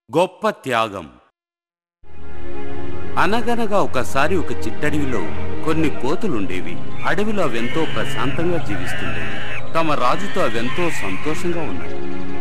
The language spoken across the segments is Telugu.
గొప్ప త్యాగం అనగనగా ఒకసారి ఒక చిట్టడవిలో కొన్ని కోతులుండేవి అడవిలో అవెంతో ప్రశాంతంగా జీవిస్తుండేవి తమ రాజుతో అవెంతో సంతోషంగా ఉన్నాయి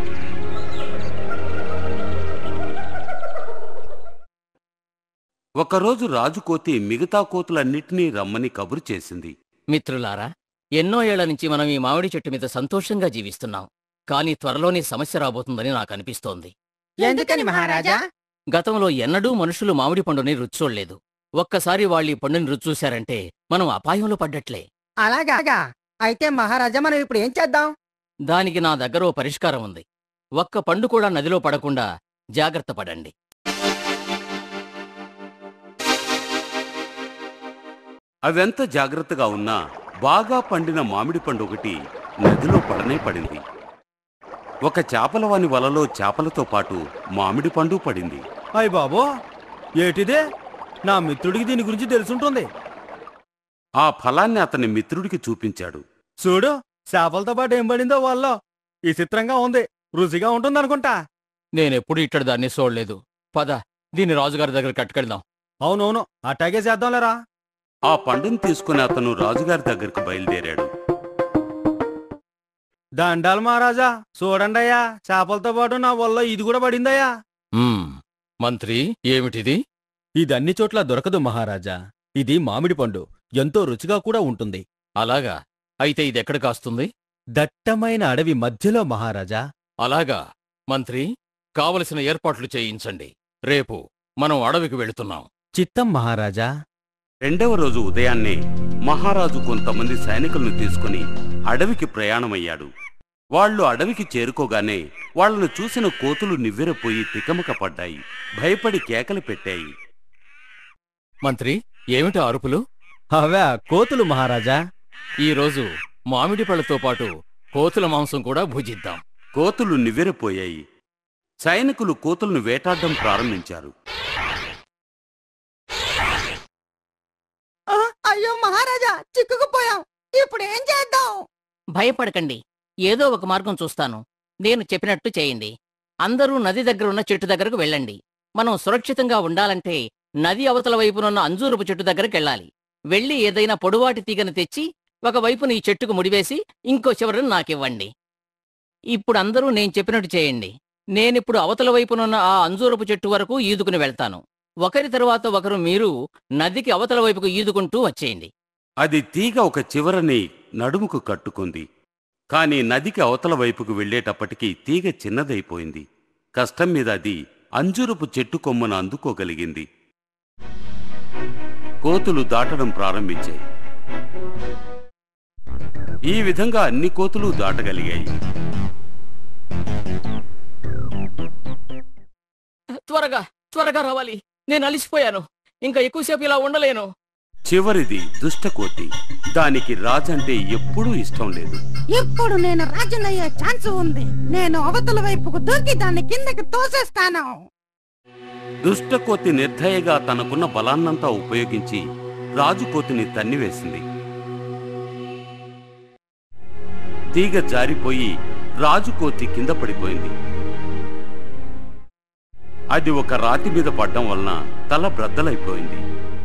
ఒకరోజు రాజు కోతి మిగతా కోతులన్నిటినీ రమ్మని కబురు చేసింది మిత్రులారా ఎన్నో ఏళ్ల నుంచి మనం ఈ మామిడి చెట్టు మీద సంతోషంగా జీవిస్తున్నాం కానీ త్వరలోనే సమస్య రాబోతుందని నాకు అనిపిస్తోంది ఎందుకని మహారాజా గతంలో ఎన్నడూ మనుషులు మామిడి పండుని రుచి చూడలేదు ఒక్కసారి వాళ్ళు ఈ పండుని రుచి చూశారంటే మనం అపాయంలో పడ్డట్లే అలాగా అయితే మహారాజా మనం ఇప్పుడు ఏం చేద్దాం దానికి నా దగ్గర ఓ పరిష్కారం ఉంది ఒక్క పండు కూడా నదిలో పడకుండా జాగ్రత్త పడండి అవెంత జాగ్రత్తగా ఉన్నా బాగా పండిన మామిడి పండు ఒకటి నదిలో పడనే పడింది ఒక చేపలవాని వలలో చేపలతో పాటు మామిడి పండు పడింది అయ్ బాబో ఏటిదే నా మిత్రుడికి దీని గురించి తెలుసుంటుంది ఆ ఫలాన్ని అతని మిత్రుడికి చూపించాడు చూడు చేపలతో పాటు ఏం పడిందో వాళ్ళలో ఈ చిత్రంగా ఉంది రుచిగా ఉంటుందనుకుంటా నేనెప్పుడు ఇట్టడి దాన్ని చూడలేదు పద దీన్ని రాజుగారి దగ్గర కట్టుకెళ్దాం అవునవును అట్టాగే చేద్దాంలేరా ఆ పండును తీసుకుని అతను రాజుగారి దగ్గరకు బయలుదేరాడు దండాలు మహారాజా చూడండయ్యా చేపలతో పాటు నా వల్ల ఇది కూడా పడిందయ్యా మ్మ్. మంత్రి ఏమిటిది ఇది అన్ని చోట్ల దొరకదు మహారాజా ఇది మామిడి పండు ఎంతో రుచిగా కూడా ఉంటుంది అలాగా అయితే ఇది ఎక్కడ కాస్తుంది దట్టమైన అడవి మధ్యలో మహారాజా అలాగా మంత్రి కావలసిన ఏర్పాట్లు చేయించండి రేపు మనం అడవికి వెళుతున్నాం చిత్తం మహారాజా రెండవ రోజు ఉదయాన్నే మహారాజు కొంతమంది సైనికులను తీసుకుని అడవికి ప్రయాణమయ్యాడు వాళ్ళు అడవికి చేరుకోగానే వాళ్ళను చూసిన కోతులు నివ్వెరపోయి తికమక పడ్డాయి భయపడి కేకలు పెట్టాయి మంత్రి ఏమిటి అరుపులు అవే కోతులు మహారాజా ఈరోజు మామిడి పళ్ళతో పాటు కోతుల మాంసం కూడా భుజిద్దాం కోతులు నివ్వెరపోయాయి సైనికులు కోతులను వేటాడడం ప్రారంభించారు ఆ, అయ్యో మహారాజా చిక్కుకుపోయాం ఇప్పుడు ఏం చేద్దాం భయపడకండి ఏదో ఒక మార్గం చూస్తాను నేను చెప్పినట్టు చేయండి అందరూ నది దగ్గర ఉన్న చెట్టు దగ్గరకు వెళ్ళండి మనం సురక్షితంగా ఉండాలంటే నది అవతల వైపునున్న అంజూరపు చెట్టు దగ్గరికి వెళ్ళాలి వెళ్ళి ఏదైనా పొడువాటి తీగను తెచ్చి ఒక వైపున ఈ చెట్టుకు ముడివేసి ఇంకో చివరను నాకివ్వండి ఇప్పుడు అందరూ నేను చెప్పినట్టు చేయండి నేనిప్పుడు అవతల వైపునున్న ఆ అంజూరపు చెట్టు వరకు ఈదుకుని వెళ్తాను ఒకరి తరువాత ఒకరు మీరు నదికి అవతల వైపుకు ఈదుకుంటూ వచ్చేయండి అది తీగ ఒక చివరని నడుముకు కట్టుకుంది కాని నదికి అవతల వైపుకు వెళ్ళేటప్పటికీ తీగ చిన్నదైపోయింది కష్టం మీద అది అంజురపు చెట్టు కొమ్మను అందుకోగలిగింది కోతులు దాటడం ప్రారంభించాయి ఈ విధంగా అన్ని కోతులు దాటగలిగాయి త్వరగా త్వరగా రావాలి నేను అలిసిపోయాను ఇంకా ఎక్కువసేపు ఇలా ఉండలేను చివరిది దుష్టకోతి దానికి రాజంటే ఎప్పుడూ ఇష్టం లేదు ఇప్పుడు నేను రాజునయ్యే ఛాన్స్ ఉంది నేను అవతల వైపుకు దూకి దాన్ని కిందకి తోసేస్తాను దుష్టకోతి నిర్దయగా తనకున్న బలాన్నంతా ఉపయోగించి రాజుకోతిని తన్నివేసింది తీగ జారిపోయి రాజుకోతి కింద పడిపోయింది అది ఒక రాతి మీద పడ్డం వలన తల బ్రద్దలైపోయింది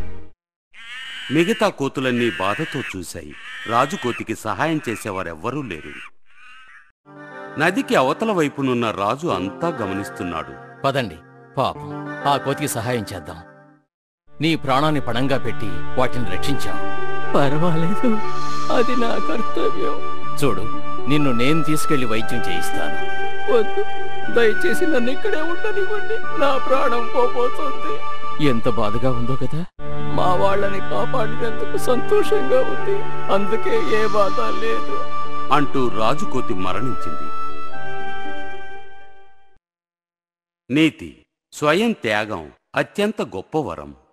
మిగతా కోతులన్నీ బాధతో చూశాయి రాజుకోతికి సహాయం చేసేవారెవ్వరూ లేరు నదికి అవతల వైపునున్న రాజు అంతా గమనిస్తున్నాడు పదండి పాపం ఆ కోతికి సహాయం చేద్దాం నీ ప్రాణాన్ని పణంగా పెట్టి వాటిని రక్షించాం పర్వాలేదు అది నా కర్తవ్యం చూడు నిన్ను నేను తీసుకెళ్లి వైద్యం చేయిస్తాను వద్దు దయచేసి నన్ను ఇక్కడే ఉండనివ్వండి నా ప్రాణం పోపోతుంది ఎంత బాధగా ఉందో కదా మా వాళ్ళని కాపాడినందుకు సంతోషంగా ఉంది అందుకే ఏ బాధ లేదు అంటూ రాజుకోతి మరణించింది నీతి స్వయం త్యాగం అత్యంత గొప్ప వరం